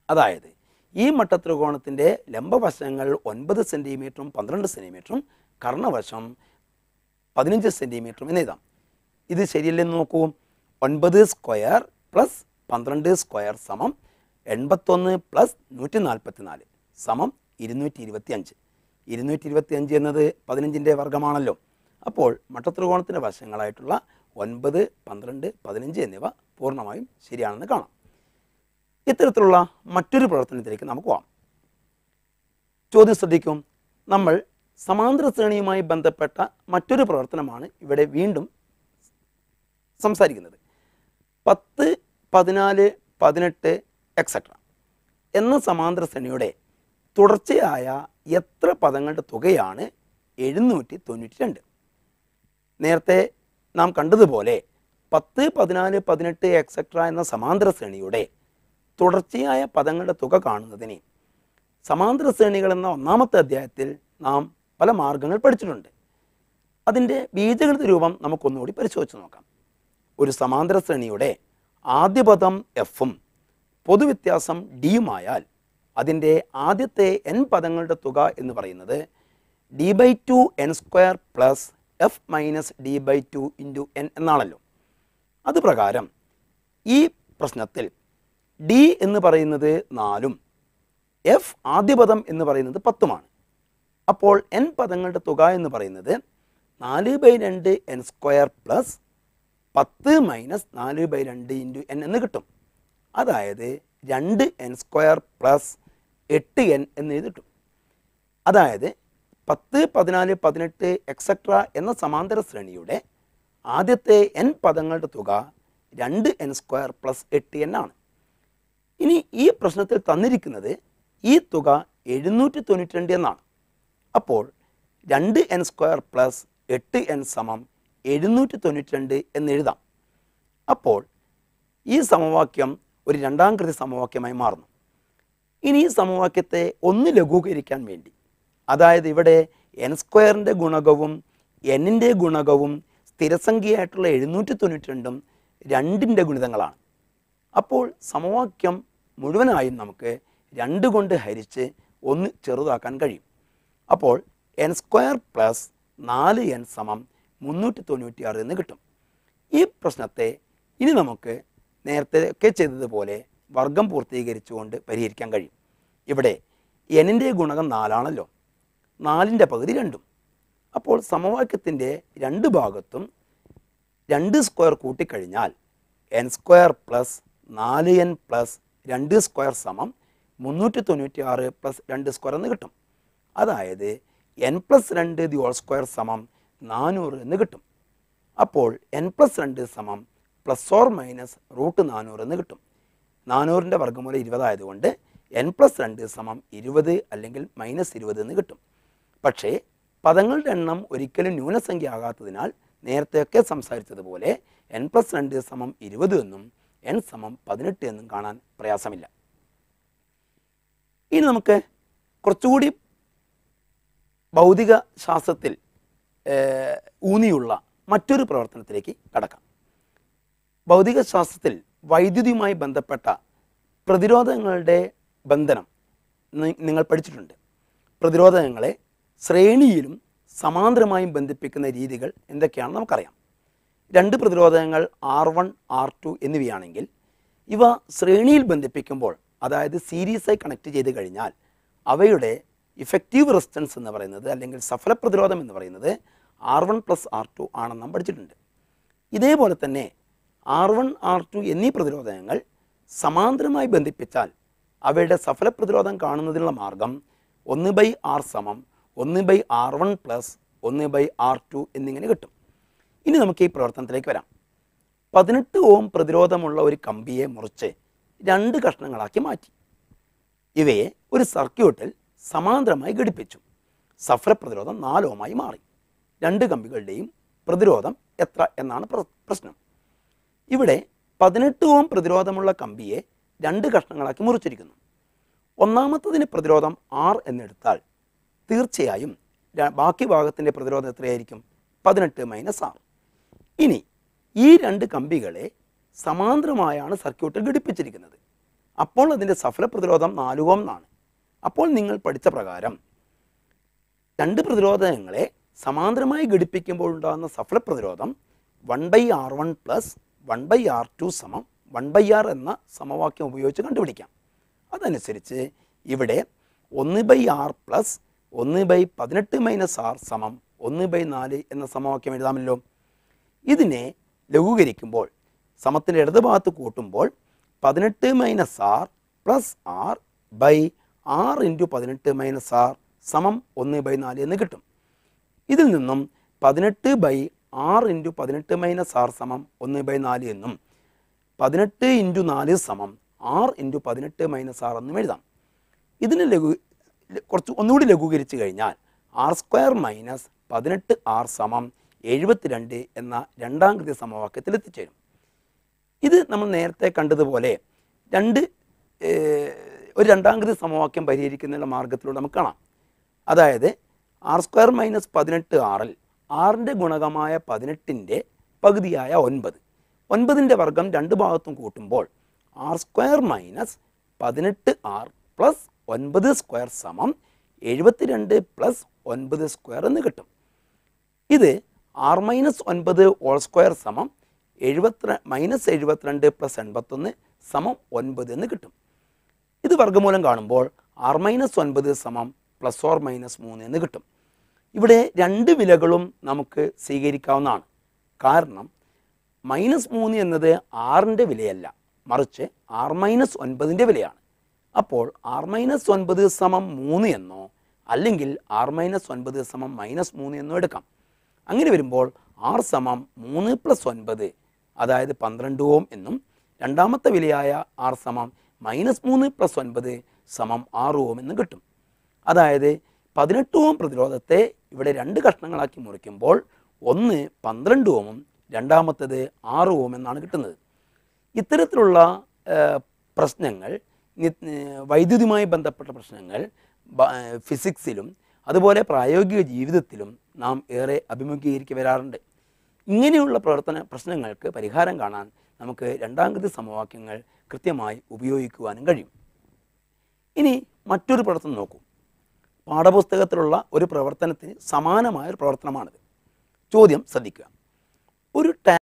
അതായത് ഈ മട്ടത്രികോണത്തിൻ്റെ ലംബവശങ്ങൾ ഒൻപത് സെൻറ്റിമീറ്ററും പന്ത്രണ്ട് സെൻറ്റിമീറ്ററും കർണവശം പതിനഞ്ച് സെൻറ്റിമീറ്ററും എന്ന് എഴുതാം ഇത് ശരിയല്ലെന്ന് നോക്കൂ ഒൻപത് സ്ക്വയർ പ്ലസ് പന്ത്രണ്ട് സ്ക്വയർ സമം എൺപത്തൊന്ന് പ്ലസ് നൂറ്റി നാൽപ്പത്തി നാല് സമം ഇരുന്നൂറ്റി ഇരുപത്തി അഞ്ച് ഇരുന്നൂറ്റി ഇരുപത്തി അഞ്ച് എന്നത് പതിനഞ്ചിൻ്റെ വർഗമാണല്ലോ അപ്പോൾ മട്ടത്രികോണത്തിൻ്റെ വശങ്ങളായിട്ടുള്ള ഒൻപത് പന്ത്രണ്ട് പതിനഞ്ച് എന്നിവ പൂർണ്ണമായും ശരിയാണെന്ന് കാണാം ഇത്തരത്തിലുള്ള മറ്റൊരു പ്രവർത്തനത്തിലേക്ക് നമുക്ക് പോകാം ചോദ്യം ശ്രദ്ധിക്കും നമ്മൾ സമാന്തര ശ്രേണിയുമായി ബന്ധപ്പെട്ട മറ്റൊരു പ്രവർത്തനമാണ് ഇവിടെ വീണ്ടും സംസാരിക്കുന്നത് പത്ത് പതിനാല് പതിനെട്ട് എക്സെട്ര എന്ന സമാന്തര ശ്രേണിയുടെ തുടർച്ചയായ എത്ര പദങ്ങളുടെ തുകയാണ് എഴുന്നൂറ്റി തൊണ്ണൂറ്റി രണ്ട് നേരത്തെ നാം കണ്ടതുപോലെ പത്ത് പതിനാല് പതിനെട്ട് എക്സെട്ര എന്ന സമാന്തര ശ്രേണിയുടെ തുടർച്ചയായ പദങ്ങളുടെ തുക കാണുന്നതിന് സമാന്തര ശ്രേണികൾ എന്ന ഒന്നാമത്തെ അധ്യായത്തിൽ നാം പല മാർഗങ്ങൾ പഠിച്ചിട്ടുണ്ട് അതിൻ്റെ ബീജഗണിത രൂപം നമുക്കൊന്നുകൂടി പരിശോധിച്ച് നോക്കാം ഒരു സമാന്തര ശ്രേണിയുടെ ആദ്യ പദം എഫും പൊതുവ്യത്യാസം ഡിയുമായാൽ അതിൻ്റെ ആദ്യത്തെ എൻ പദങ്ങളുടെ തുക എന്ന് പറയുന്നത് D by two N square plus F minus D by two into N എന്നാണല്ലോ അത് പ്രകാരം ഈ പ്രശ്നത്തിൽ ഡി എന്ന് പറയുന്നത് നാലും എഫ് ആദ്യ പദം എന്ന് പറയുന്നത് പത്തുമാണ് അപ്പോൾ എൻ പദങ്ങളുടെ തുക എന്ന് പറയുന്നത് നാല് ബൈ രണ്ട് എൻ സ്ക്വയർ പ്ലസ് പത്ത് മൈനസ് നാല് ബൈ രണ്ട് ഇൻറ്റു എൻ എന്ന് കിട്ടും അതായത് രണ്ട് എൻ സ്ക്വയർ പ്ലസ് എട്ട് എൻ എന്ന് എഴുതി കിട്ടും അതായത് പത്ത് പതിനാല് പതിനെട്ട് എക്സെട്ര എന്ന സമാന്തര ശ്രേണിയുടെ ആദ്യത്തെ എൻ പദങ്ങളുടെ തുക രണ്ട് എൻ സ്ക്വയർ പ്ലസ് എട്ട് എൻ ആണ് ഇനി ഈ പ്രശ്നത്തിൽ തന്നിരിക്കുന്നത് ഈ തുക എഴുന്നൂറ്റി തൊണ്ണൂറ്റി രണ്ട് എന്നാണ് അപ്പോൾ രണ്ട് എൻ സ്ക്വയർ പ്ലസ് എട്ട് എൻ സമം എഴുന്നൂറ്റി തൊണ്ണൂറ്റി രണ്ട് എന്ന് എഴുതാം അപ്പോൾ ഈ സമവാക്യം ഒരു രണ്ടാം കൃതി സമവാക്യമായി മാറുന്നു ഇനി ഈ സമവാക്യത്തെ ഒന്ന് ലഘൂകരിക്കാൻ വേണ്ടി അതായത് ഇവിടെ എൻ സ്ക്വയറിൻ്റെ ഗുണകവും എന്നിൻ്റെ ഗുണകവും സ്ഥിരസംഖ്യയായിട്ടുള്ള എഴുന്നൂറ്റി തൊണ്ണൂറ്റി രണ്ടും രണ്ടിൻ്റെ ഗുണിതങ്ങളാണ് അപ്പോൾ സമവാക്യം മുഴുവനായും നമുക്ക് രണ്ട് കൊണ്ട് ഹരിച്ച് ഒന്ന് ചെറുതാക്കാൻ കഴിയും അപ്പോൾ എൻ സ്ക്വയർ പ്ലസ് നാല് എൻ സമം മുന്നൂറ്റി തൊണ്ണൂറ്റി ആറ് എന്ന് കിട്ടും ഈ പ്രശ്നത്തെ ഇനി നമുക്ക് നേരത്തെ ഒക്കെ ചെയ്തതുപോലെ വർഗം പൂർത്തീകരിച്ചുകൊണ്ട് പരിഹരിക്കാൻ കഴിയും ഇവിടെ എന്നിൻ്റെ ഗുണകം നാലാണല്ലോ നാലിൻ്റെ പകുതി രണ്ടും അപ്പോൾ സമവാക്യത്തിൻ്റെ രണ്ട് ഭാഗത്തും രണ്ട് സ്ക്വയർ കൂട്ടിക്കഴിഞ്ഞാൽ എൻ സ്ക്വയർ പ്ലസ് നാല് എൻ പ്ലസ് രണ്ട് സ്ക്വയർ സമം മുന്നൂറ്റി തൊണ്ണൂറ്റി ആറ് പ്ലസ് രണ്ട് സ്ക്വയർ എന്ന് കിട്ടും അതായത് എൻ പ്ലസ് രണ്ട് ദി ഹോൾ സ്ക്വയർ സമം നാനൂറ് എന്ന് കിട്ടും അപ്പോൾ എൻ പ്ലസ് രണ്ട് സമം പ്ലസ് ഓർ മൈനസ് റൂട്ട് നാനൂറ് എന്ന് കിട്ടും നാനൂറിൻ്റെ വർഗ്ഗമൂലം ഇരുപതായതുകൊണ്ട് എൻ പ്ലസ് രണ്ട് സമം ഇരുപത് അല്ലെങ്കിൽ മൈനസ് ഇരുപത് എന്ന് കിട്ടും പക്ഷേ പദങ്ങളുടെ എണ്ണം ഒരിക്കലും ന്യൂനസംഖ്യ ആകാത്തതിനാൽ നേരത്തെയൊക്കെ സംസാരിച്ചതുപോലെ എൻ പ്ലസ് രണ്ട് സമം ഇരുപത് എന്നും എൻ സമം പതിനെട്ട് എന്നും കാണാൻ പ്രയാസമില്ല ഇനി നമുക്ക് കുറച്ചുകൂടി ഭൗതിക ശാസ്ത്രത്തിൽ ഏഹ്, ഊന്നിയുള്ള മറ്റൊരു പ്രവർത്തനത്തിലേക്ക് കടക്കാം ഭൗതിക ശാസ്ത്രത്തിൽ വൈദ്യുതിയുമായി ബന്ധപ്പെട്ട പ്രതിരോധങ്ങളുടെ ബന്ധനം നി- നിങ്ങൾ പഠിച്ചിട്ടുണ്ട് പ്രതിരോധങ്ങളെ ശ്രേണിയിലും സമാന്തരമായും ബന്ധിപ്പിക്കുന്ന രീതികൾ എന്തൊക്കെയാണെന്ന് നമുക്കറിയാം രണ്ട് പ്രതിരോധകങ്ങൾ ആർ വൺ ആർ ടു എന്നിവയാണെങ്കിൽ ഇവ ശ്രേണിയിൽ ബന്ധിപ്പിക്കുമ്പോൾ അതായത് സീരീസായി കണക്ട് ചെയ്ത് കഴിഞ്ഞാൽ അവയുടെ ഇഫക്റ്റീവ് റെസിസ്റ്റൻസ് എന്ന് പറയുന്നത് അല്ലെങ്കിൽ സഫല പ്രതിരോധം എന്ന് പറയുന്നത് R one plus R two ആണെന്ന് നാം പഠിച്ചിട്ടുണ്ട് ഇതേപോലെ തന്നെ ആർ വൺ ആർ ടു എന്നീ പ്രതിരോധകങ്ങൾ സമാന്തരമായി ബന്ധിപ്പിച്ചാൽ അവയുടെ സഫല പ്രതിരോധം കാണുന്നതിനുള്ള മാർഗം ഒന്ന് ബൈ ആർ സമം ഒന്ന് ബൈ ആർ വൺ പ്ലസ് ഒന്ന് ബൈ ആർ ടു എന്നിങ്ങനെ കിട്ടും ഇനി നമുക്ക് ഈ പ്രവർത്തനത്തിലേക്ക് വരാം പതിനെട്ട് ഓം പ്രതിരോധമുള്ള ഒരു കമ്പിയെ മുറിച്ച് രണ്ട് കഷ്ണങ്ങളാക്കി മാറ്റി ഇവയെ ഒരു സർക്യൂട്ടിൽ സമാന്തരമായി ഘടിപ്പിച്ചു സഫല പ്രതിരോധം നാല് ഓമായി മാറി രണ്ട് കമ്പികളുടെയും പ്രതിരോധം എത്ര എന്നാണ് പ്ര- പ്രശ്നം ഇവിടെ പതിനെട്ട് ഓം പ്രതിരോധമുള്ള കമ്പിയെ രണ്ട് കഷ്ണങ്ങളാക്കി മുറിച്ചിരിക്കുന്നു ഒന്നാമത്തതിന് പ്രതിരോധം ആർ എന്നെടുത്താൽ തീർച്ചയായും ര- ബാക്കി ഭാഗത്തിൻ്റെ പ്രതിരോധം എത്രയായിരിക്കും പതിനെട്ട് മൈനസ് ആർ ഇനി ഈ രണ്ട് കമ്പികളെ സമാന്തരമായാണ് സർക്യൂട്ടിൽ ഘടിപ്പിച്ചിരിക്കുന്നത് അപ്പോൾ അതിൻ്റെ സഫല പ്രതിരോധം നാല് ഓം എന്നാണ് അപ്പോൾ നിങ്ങൾ പഠിച്ച പ്രകാരം രണ്ട് പ്രതിരോധങ്ങളെ സമാന്തരമായി ഘടിപ്പിക്കുമ്പോൾ ഉണ്ടാകുന്ന സഫല പ്രതിരോധം one by R one plus one by R two സമം വൺ ബൈ ആർ എന്ന സമവാക്യം ഉപയോഗിച്ച് കണ്ടുപിടിക്കാം അതനുസരിച്ച് ഇവിടെ ഒന്ന് ബൈ ആർ പ്ലസ് ഒന്ന് ബൈ പതിനെട്ട് മൈനസ് ആർ സമം ഒന്ന് ബൈ നാല് എന്ന സമവാക്യം എഴുതാമല്ലോ ഇതിനെ ലഘൂകരിക്കുമ്പോൾ സമത്തിൻ്റെ ഇടതുഭാഗത്ത് കൂട്ടുമ്പോൾ പതിനെട്ട് minus R plus R by R into പതിനെട്ട് മൈനസ് ആർ സമം ഒന്ന് ബൈ നാല് എന്ന് കിട്ടും ഇതിൽ നിന്നും പതിനെട്ട് ബൈ ആറ് ഇൻറ്റു പതിനെട്ട് മൈനസ് ആറ് സമം ഒന്ന് ബൈ നാല് എന്നും പതിനെട്ട് ഇൻറ്റു നാല് സമം ആറ് ഇൻറ്റു പതിനെട്ട് മൈനസ് ആറ് എന്നും എഴുതാം ഇതിന് ലഘു കുറച്ച് ഒന്നുകൂടി ലഘൂകരിച്ച് കഴിഞ്ഞാൽ ആർ സ്ക്വയർ മൈനസ് പതിനെട്ട് ആർ സമം എഴുപത്തിരണ്ട് എന്ന രണ്ടാം കൃതി സമവാക്യത്തിൽ എത്തിച്ചേരും ഇത് നമ്മൾ നേരത്തെ കണ്ടതുപോലെ രണ്ട് ഏഹ്, ഒരു രണ്ടാം കൃതി സമവാക്യം പരിഹരിക്കുന്നതിനുള്ള മാർഗത്തിലൂടെ നമുക്ക് കാണാം അതായത് ആർ സ്ക്വയർ മൈനസ് പതിനെട്ട് ആറിൽ ആറിൻ്റെ ഗുണകമായ പതിനെട്ടിൻ്റെ പകുതിയായ ഒൻപത് ഒൻപതിൻ്റെ വർഗം രണ്ട് ഭാഗത്തും കൂട്ടുമ്പോൾ ആർ സ്ക്വയർ മൈനസ് പതിനെട്ട് ആർ പ്ലസ് ഒൻപത് സ്ക്വയർ സമം എഴുപത്തിരണ്ട് പ്ലസ് ഒൻപത് സ്ക്വയർ എന്ന് കിട്ടും ഇത് ആർ മൈനസ് ഒൻപത് ഓൾ സ്ക്വയർ സമം എഴുപത്തി മൈനസ് എഴുപത്തിരണ്ട് പ്ലസ് എൺപത്തൊന്ന് സമം ഒൻപത് എന്ന് കിട്ടും ഇത് വർഗ്ഗമൂലം കാണുമ്പോൾ ആർ മൈനസ് ഒൻപത് സമം പ്ലസ് ഓർ മൈനസ് മൂന്ന് എന്ന് കിട്ടും ഇവിടെ രണ്ട് വിലകളും നമുക്ക് സ്വീകരിക്കാവുന്നതാണ് കാരണം മൈനസ് മൂന്ന് എന്നത് ആറിൻ്റെ വിലയല്ല മറിച്ച് ആർ മൈനസ് ഒൻപതിൻ്റെ വിലയാണ് അപ്പോൾ ആർ മൈനസ് ഒൻപത് സമം മൂന്ന് എന്നോ അല്ലെങ്കിൽ ആർ മൈനസ് ഒൻപത് സമം മൈനസ് മൂന്ന് എന്നോ എടുക്കാം അങ്ങനെ വരുമ്പോൾ ആർ സമം മൂന്ന് പ്ലസ് ഒൻപത് അതായത് പന്ത്രണ്ട് ഓം എന്നും രണ്ടാമത്തെ വിലയായ ആർ സമം മൈനസ് മൂന്ന് പ്ലസ് ഒൻപത് സമം ആറ് ഓം എന്നും കിട്ടും അതായത് പതിനെട്ട് ഓം പ്രതിരോധത്തെ ഇവിടെ രണ്ട് കഷ്ണങ്ങളാക്കി മുറിക്കുമ്പോൾ ഒന്ന് പന്ത്രണ്ട് ഓമും രണ്ടാമത്തേത് ആറ് ഓം എന്നാണ് കിട്ടുന്നത് ഇത്തരത്തിലുള്ള ഏഹ്, പ്രശ്നങ്ങൾ നി- ഏഹ്, വൈദ്യുതിയുമായി ബന്ധപ്പെട്ട പ്രശ്നങ്ങൾ ബ- ഏഹ്, ഫിസിക്സിലും അതുപോലെ പ്രായോഗിക ജീവിതത്തിലും നാം ഏറെ അഭിമുഖീകരിക്ക് വരാറുണ്ട് ഇങ്ങനെയുള്ള പ്രവർത്തന പ്രശ്നങ്ങൾക്ക് പരിഹാരം കാണാൻ നമുക്ക് രണ്ടാംകൃതി സമവാക്യങ്ങൾ കൃത്യമായി ഉപയോഗിക്കുവാനും കഴിയും ഇനി മറ്റൊരു പ്രവർത്തനം നോക്കൂ പാഠപുസ്തകത്തിലുള്ള ഒരു പ്രവർത്തനത്തിന് സമാനമായ ഒരു പ്രവർത്തനമാണിത് ചോദ്യം ശ്രദ്ധിക്കുക ഒരു ടാ